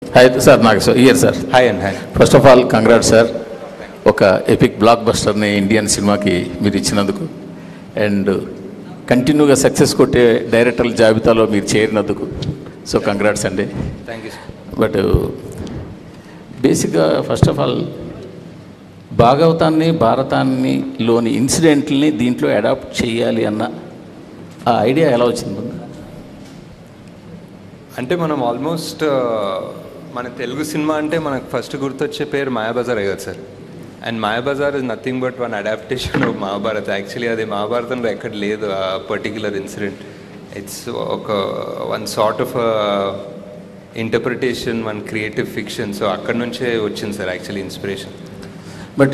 Hi sir నాకు sir year sir hi and hi first of all congrat sir ఒక epic బ్లాక్ బస్టర్ని Indian సినిమాకి మీరు ఇచ్చినందుకు అండ్ కంటిన్యూగా సక్సెస్ కొట్టే డైరెక్టర్ల జాబితాలో మీరు చేరినందుకు సో కంగ్రాట్స్ అండి థ్యాంక్ యూ బట్ బేసిక్గా ఫస్ట్ ఆఫ్ ఆల్ భాగవతాన్ని భారతాన్ని లోని ఇన్సిడెంట్ని దీంట్లో అడాప్ట్ చేయాలి అన్న ఆ ఐడియా ఎలా వచ్చింది ముందు అంటే మనం ఆల్మోస్ట్ మన తెలుగు సినిమా అంటే మనకు ఫస్ట్ గుర్తొచ్చే పేరు మాయాబజార్ కదా sir and Mayabazar is nothing but one adaptation of Mahabharat actually అది మహాభారతంలో ఎక్కడ లేదు ఆ పర్టిక్యులర్ ఇన్సిడెంట్ ఇట్స్ ఒక one sort of interpretation one creative fiction so అక్కడ నుంచే వచ్చింది సార్ యాక్చువల్లీ ఇన్స్పిరేషన్ బట్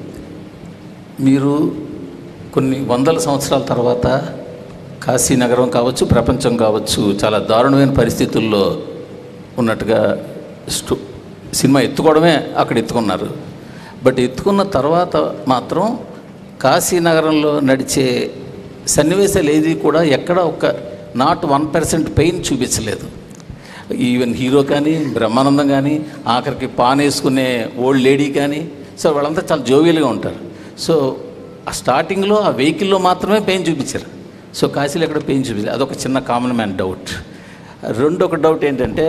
మీరు కొన్ని వందల సంవత్సరాల తర్వాత కాశీ నగరం కావచ్చు ప్రపంచం కావచ్చు చాలా దారుణమైన పరిస్థితుల్లో ఉన్నట్టుగా స్టో సినిమా ఎత్తుకోవడమే అక్కడ ఎత్తుకున్నారు బట్ ఎత్తుకున్న తర్వాత మాత్రం కాశీ నగరంలో నడిచే సన్నివేశాలు ఏది కూడా ఎక్కడ ఒక నాట్ వన్ పర్సెంట్ పెయిన్ చూపించలేదు ఈవెన్ హీరో కానీ బ్రహ్మానందం కానీ ఆఖరికి పాన్ వేసుకునే ఓల్డ్ లేడీ కానీ సో వాళ్ళంతా చాలా జోవియల్గా ఉంటారు సో ఆ స్టార్టింగ్లో ఆ వెహికల్లో మాత్రమే పెయిన్ చూపించారు సో కాశీలో ఎక్కడ పెయిన్ చూపించారు అదొక చిన్న కామన్ మ్యాన్ డౌట్ రెండొక డౌట్ ఏంటంటే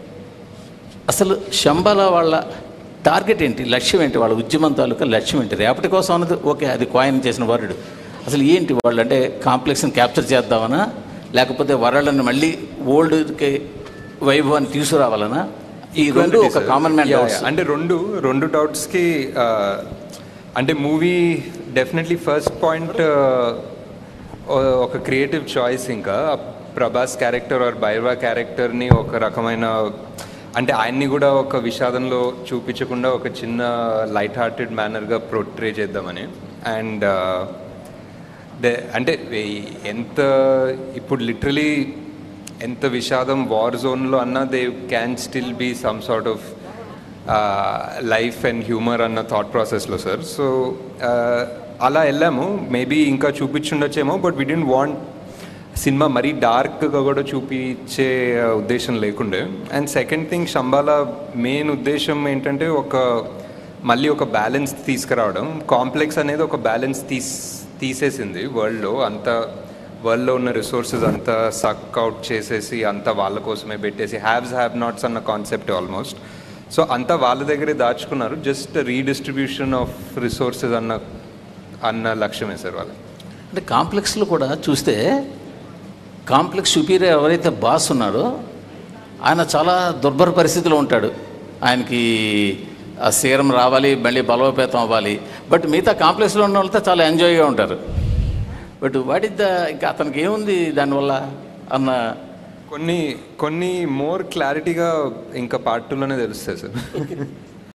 అసలు శంబల వాళ్ళ టార్గెట్ ఏంటి లక్ష్యం ఏంటి వాళ్ళ ఉద్యమం తాలూకా లక్ష్యం ఏంటి రేపటి కోసం అన్నది ఓకే అది కాయిన్ చేసిన వరుడు అసలు ఏంటి వాళ్ళు అంటే కాంప్లెక్స్ని క్యాప్చర్ చేద్దామనా లేకపోతే వరల్డ్ని మళ్ళీ ఓల్డ్కి వైభవాన్ని తీసుకురావాలనా ఈ రెండు ఒక common man Yeah, doubts yeah. అంటే రెండు రెండు డౌట్స్కి అంటే మూవీ డెఫినెట్లీ ఫస్ట్ పాయింట్ ఒక క్రియేటివ్ చాయిస్ ఇంకా ప్రభాస్ క్యారెక్టర్ ఆర్ బైర్వా క్యారెక్టర్ని ఒక రకమైన అంటే ఆయన్ని కూడా ఒక విషాదంలో చూపించకుండా ఒక చిన్న లైట్ హార్టెడ్ మేనర్గా ప్రొట్రే చేద్దామని అండ్ దే అంటే ఈ- ఎంత ఇప్పుడు లిటరలీ ఎంత విషాదం వార్ జోన్లో అన్నా they can still be some sort of life and humour అన్న థాట్ ప్రాసెస్లో సార్ సో అలా వెళ్ళాము మేబీ ఇంకా చూపించుండొచ్చేమో but we don't want cinema మరీ డార్క్గా కూడా చూపించే ఉద్దేశం లేకుండే and second thing Shambhala main ఉద్దేశం ఏంటంటే ఒక మళ్ళీ ఒక బ్యాలెన్స్ తీసుకురావడం కాంప్లెక్స్ అనేది ఒక బ్యాలెన్స్ తీస్ తీసేసింది వరల్డ్లో అంత వరల్డ్లో ఉన్న రిసోర్సెస్ అంతా సక్ అవుట్ చేసేసి అంతా వాళ్ళ కోసమే పెట్టేసి హ్యావ్స్ హ్యావ్ నాట్స్ అన్న కాన్సెప్ట్ ఆల్మోస్ట్ సో అంతా వాళ్ళ దగ్గరే దాచుకున్నారు జస్ట్ రీడిస్ట్రిబ్యూషన్ ఆఫ్ రిసోర్సెస్ అన్న అన్న లక్ష్యమే సార్ వాళ్ళకి అంటే కాంప్లెక్స్లో కూడా చూస్తే కాంప్లెక్స్ సుపీరియర్ ఎవరైతే బాస్ ఉన్నాడో ఆయన చాలా దుర్భర పరిస్థితిలో ఉంటాడు ఆయనకి ఆ సీరం రావాలి మళ్ళీ బలోపేతం అవ్వాలి బట్ మిగతా కాంప్లెక్స్లో ఉన్న వాళ్ళతో చాలా ఎంజాయ్గా ఉంటారు బట్ వాట్ ఇస్ ద ఇంకా అతనికి ఏముంది దానివల్ల అన్న కొన్ని కొన్ని మోర్ క్లారిటీగా ఇంకా పార్ట్ టూలోనే తెలుస్తాయి సార్